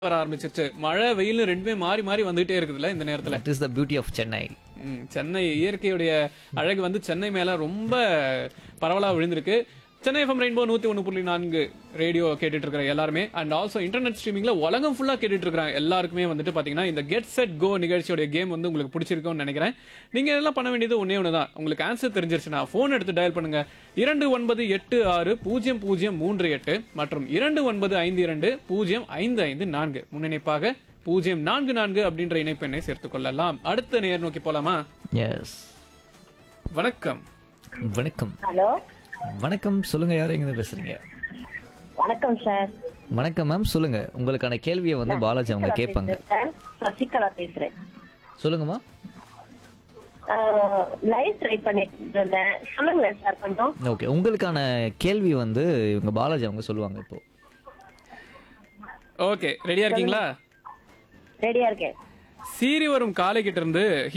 வர ஆரம்பிச்சிருச்சு மழை வெயில் ரெண்டுமே மாறி மாறி வந்துட்டே இருக்குதுல்ல இந்த நேரத்துல that is the beauty of Chennai hmm, Chennai இயற்கையுடைய அழகு வந்து சென்னை மேல ரொம்ப பரவலா விழுந்திருக்கு சென்னை எஃப்எம் ரெயின்போ நூத்தி ஒண்ணு புள்ளி நான்கு ரேடியோ கேட்டுட்டு இருக்கிற எல்லாருமே அண்ட் ஆல்சோ இன்டர்நெட் ஸ்ட்ரீமிங்ல உலகம் ஃபுல்லா கேட்டுட்டு இருக்காங்க எல்லாருக்குமே வந்துட்டு பாத்தீங்கன்னா இந்த கெட் செட் கோ நிகழ்ச்சியோட கேம் வந்து உங்களுக்கு பிடிச்சிருக்கும்னு நினைக்கிறேன் நீங்க எல்லாம் பண்ண வேண்டியது ஒன்னே ஒன்று தான் உங்களுக்கு ஆன்சர் தெரிஞ்சிருச்சுன்னா ஃபோன் எடுத்து டயல் பண்ணுங்க இரண்டு ஒன்பது எட்டு ஆறு பூஜ்ஜியம் பூஜ்ஜியம் மூன்று எட்டு மற்றும் இரண்டு ஒன்பது ஐந்து இரண்டு பூஜ்ஜியம் ஐந்து ஐந்து நான்கு முன்னிணைப்பாக பூஜ்ஜியம் நான்கு நான்கு அப்படின்ற இணைப்பெண்ணை சேர்த்துக் கொள்ளலாம் அடுத்த நேர் நோக்கி போலாமா எஸ் வணக்கம் வணக்கம் ஹலோ வணக்கம் சொல்லுங்க யார் எங்க பேசுறீங்க வணக்கம் சார் வணக்கம் மேம் சொல்லுங்க உங்களுக்கான கேள்வியை வந்து பாலாஜி அவங்க கேட்பாங்க சார் சசிகலா பேசுறேன் சொல்லுங்கம்மா லைவ் ட்ரை பண்ணிட்டு இருந்தேன் சொல்லுங்க சார் கொஞ்சம் ஓகே உங்களுக்கான கேள்வி வந்து இவங்க பாலாஜி அவங்க சொல்லுவாங்க இப்போ ஓகே ரெடியா இருக்கீங்களா ரெடியா இருக்கேன் சீறி வரும் காலை கிட்ட இருந்து